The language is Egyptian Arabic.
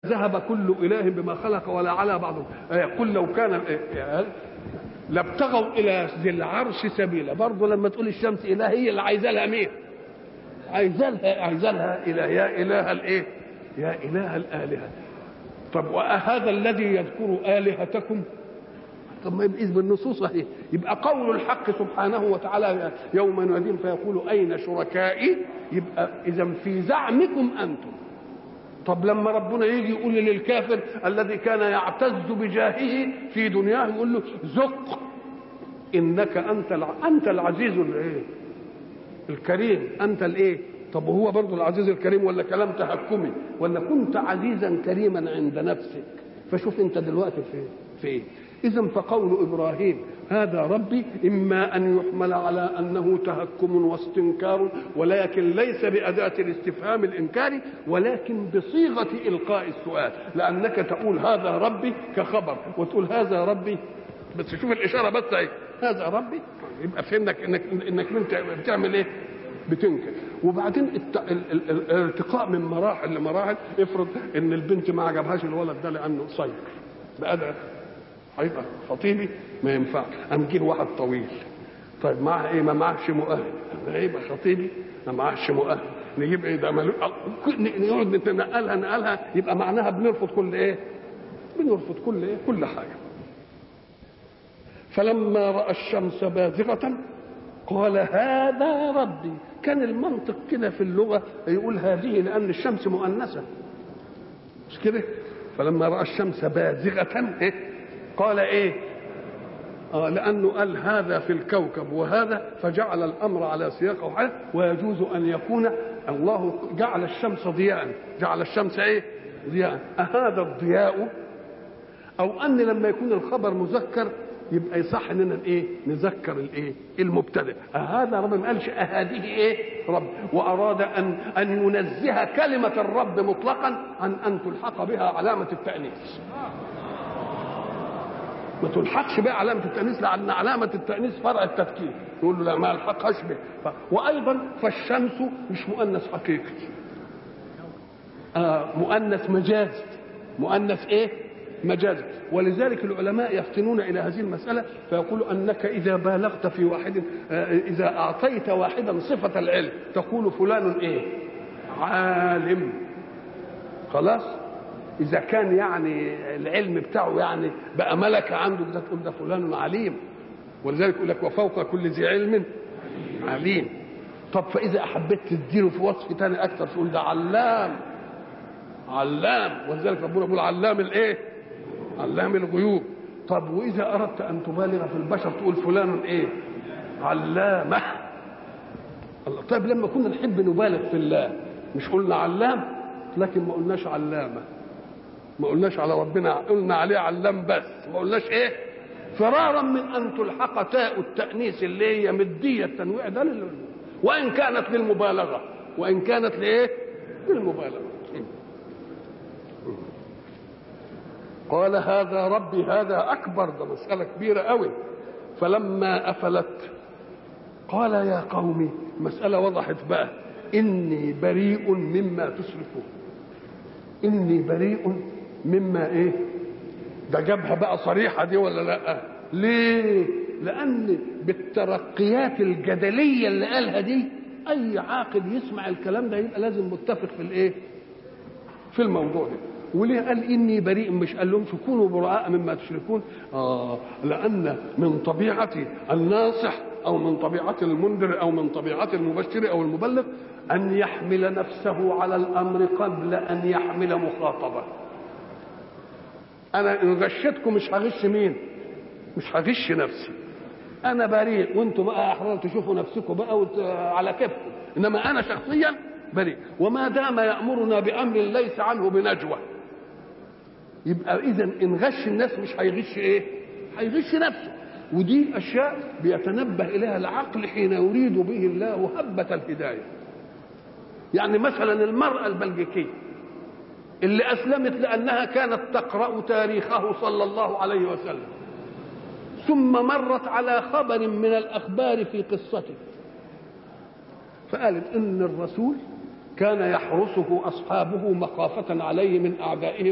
ذهب كل اله بما خلق ولا على بعض قل لو كان لابتغوا الى ذي العرش سبيلا برضه لما تقول الشمس اله هي اللي عايزه لها مين عايزه لها عايزه لها اله يا اله الايه يا اله الالهه طب وهذا الذي يذكر الهتكم طب ما يبقى بالنصوص اهي يبقى قول الحق سبحانه وتعالى يوم يناديهم فيقول اين شركائي يبقى اذا في زعمكم انتم طب لما ربنا يجي يقول للكافر الذي كان يعتز بجاهه في دنياه يقول له ذق انك انت الع... انت العزيز الايه الكريم انت الايه طب وهو برضه العزيز الكريم ولا كلام تحكمي ولا كنت عزيزا كريما عند نفسك فشوف انت دلوقتي فين فين اذا فقول ابراهيم هذا ربي اما ان يحمل على انه تهكم واستنكار ولكن ليس باداه الاستفهام الانكاري ولكن بصيغه القاء السؤال لانك تقول هذا ربي كخبر وتقول هذا ربي بس شوف الاشاره بس اهي هذا ربي يبقى فهمنك انك انك انت بتعمل ايه؟ بتنكر وبعدين الارتقاء من مراحل لمراحل افرض ان البنت ما عجبهاش الولد ده لانه قصير بقى ده هيبقى خطيبي ما ينفعش قام جه واحد طويل طيب معاه ايه ما معهش مؤهل هيبقى خطيبي ما معهش مؤهل نجيب ايه ده ملو... نقعد نتنقلها نقلها يبقى معناها بنرفض كل ايه بنرفض كل ايه كل حاجه فلما راى الشمس بازغه قال هذا ربي كان المنطق كده في اللغه يقول هذه لان الشمس مؤنثه مش كده فلما راى الشمس بازغه إيه؟ قال ايه آه لانه قال هذا في الكوكب وهذا فجعل الامر على سياقه وحاله ويجوز ان يكون الله جعل الشمس ضياء جعل الشمس ايه ضياء أهذا الضياء او ان لما يكون الخبر مذكر يبقى يصح اننا ايه نذكر الايه المبتدا هذا رب ما قالش هذه ايه رب واراد ان ان ينزه كلمه الرب مطلقا عن ان تلحق بها علامه التانيث ما تلحقش بقى علامة التأنيث لأن علامة التأنيث فرع التذكير يقول له لا ما الحقهاش به ف... وأيضا فالشمس مش مؤنث حقيقي آه مؤنث مجازي مؤنث إيه؟ مجازي ولذلك العلماء يفتنون إلى هذه المسألة فيقولوا أنك إذا بالغت في واحد آه إذا أعطيت واحدا صفة العلم تقول فلان إيه؟ عالم خلاص اذا كان يعني العلم بتاعه يعني بقى ملكه عنده ده تقول ده فلان عليم ولذلك يقول لك وفوق كل ذي علم عليم طب فاذا احبيت تديله في وصف تاني اكثر تقول ده علام علام ولذلك ربنا يقول علام الايه علام الغيوب طب واذا اردت ان تبالغ في البشر تقول فلان ايه علامه الله طيب لما كنا نحب نبالغ في الله مش قلنا علام لكن ما قلناش علامه ما قلناش على ربنا قلنا عليه علام بس ما قلناش ايه فرارا من ان تلحق تاء التانيث اللي هي مديه التنويع ده لل... وان كانت للمبالغه وان كانت لايه للمبالغه قال هذا ربي هذا اكبر ده مساله كبيره قوي فلما افلت قال يا قومي مساله وضحت بقى اني بريء مما تشركون اني بريء مما ايه ده جابها بقى صريحه دي ولا لا ليه لان بالترقيات الجدليه اللي قالها دي اي عاقل يسمع الكلام ده يبقى لازم متفق في الايه في الموضوع ده وليه قال اني بريء مش قال لهم كونوا براء مما تشركون اه لان من طبيعه الناصح او من طبيعه المنذر او من طبيعه المبشر او المبلغ ان يحمل نفسه على الامر قبل ان يحمل مخاطبه انا ان غشتكم مش هغش مين مش هغش نفسي انا بريء وانتم بقى احرار تشوفوا نفسكم بقى وت... على كيفكم انما انا شخصيا بريء وما دام يامرنا بامر ليس عنه بنجوى يبقى اذا ان غش الناس مش هيغش ايه هيغش نفسه ودي اشياء بيتنبه اليها العقل حين يريد به الله هبه الهدايه يعني مثلا المراه البلجيكيه اللي اسلمت لانها كانت تقرا تاريخه صلى الله عليه وسلم ثم مرت على خبر من الاخبار في قصته فقالت ان الرسول كان يحرسه اصحابه مخافه عليه من اعدائه